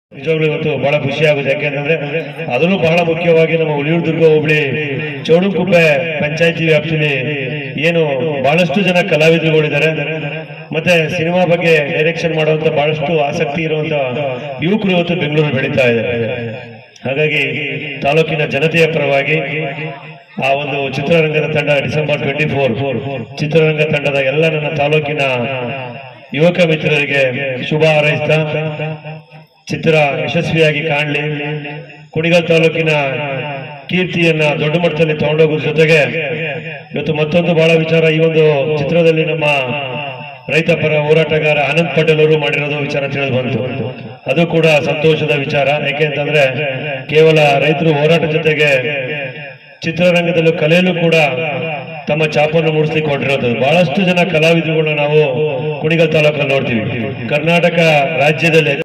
ನಿಜವಾಗ್ಲೂ ಇವತ್ತು ಬಹಳ ಖುಷಿ ಆಗುತ್ತೆ ಯಾಕೆಂತಂದ್ರೆ ಅದನ್ನು ಬಹಳ ಮುಖ್ಯವಾಗಿ ನಮ್ಮ ಹುಲಿಯೂರು ದುರ್ಗ ಹೋಬಳಿ ಚೌಡುಕುಪ್ಪೆ ಪಂಚಾಯತಿ ವ್ಯಾಪ್ತಿಲಿ ಏನು ಬಹಳಷ್ಟು ಜನ ಕಲಾವಿದರುಗಳಿದ್ದಾರೆ ಮತ್ತೆ ಸಿನಿಮಾ ಬಗ್ಗೆ ಡೈರೆಕ್ಷನ್ ಮಾಡುವಂತ ಬಹಳಷ್ಟು ಆಸಕ್ತಿ ಇರುವಂತ ಯುವಕರು ಇವತ್ತು ಬೆಂಗಳೂರು ಬೆಳೀತಾ ಇದ್ದಾರೆ ಹಾಗಾಗಿ ತಾಲೂಕಿನ ಜನತೆಯ ಪರವಾಗಿ ಆ ಒಂದು ಚಿತ್ರರಂಗದ ತಂಡ ಡಿಸೆಂಬರ್ ಟ್ವೆಂಟಿ ಫೋರ್ ಚಿತ್ರರಂಗ ತಂಡದ ಎಲ್ಲ ನನ್ನ ತಾಲೂಕಿನ ಯುವಕ ಮಿತ್ರರಿಗೆ ಶುಭ ಹಾರೈಸ್ತಾ ಚಿತ್ರ ಯಶಸ್ವಿಯಾಗಿ ಕಾಣಲಿ ಕುಣಿಗಲ್ ತಾಲೂಕಿನ ಕೀರ್ತಿಯನ್ನ ದೊಡ್ಡ ಮಟ್ಟದಲ್ಲಿ ತಗೊಂಡೋಗೋದ್ರ ಜೊತೆಗೆ ಇವತ್ತು ಮತ್ತೊಂದು ಬಹಳ ವಿಚಾರ ಈ ಒಂದು ಚಿತ್ರದಲ್ಲಿ ನಮ್ಮ ರೈತ ಪರ ಹೋರಾಟಗಾರ ಆನಂದ್ ಪಟೇಲ್ ಅವರು ಮಾಡಿರೋದು ವಿಚಾರ ತಿಳಿದು ಬಂತು ಅದು ಕೂಡ ಸಂತೋಷದ ವಿಚಾರ ಯಾಕೆ ಅಂತಂದ್ರೆ ಕೇವಲ ರೈತರು ಹೋರಾಟ ಜೊತೆಗೆ ಚಿತ್ರರಂಗದಲ್ಲೂ ಕಲೆಯಲ್ಲೂ ಕೂಡ ತಮ್ಮ ಛಾಪನ್ನು ಮೂಡಿಸ್ಲಿಕ್ಕೆ ಹೊರಟಿರೋದು ಬಹಳಷ್ಟು ಜನ ಕಲಾವಿದರುಗಳನ್ನ ನಾವು ಕುಣಿಗಲ್ ತಾಲೂಕಲ್ಲಿ ನೋಡ್ತೀವಿ ಕರ್ನಾಟಕ ರಾಜ್ಯದಲ್ಲಿ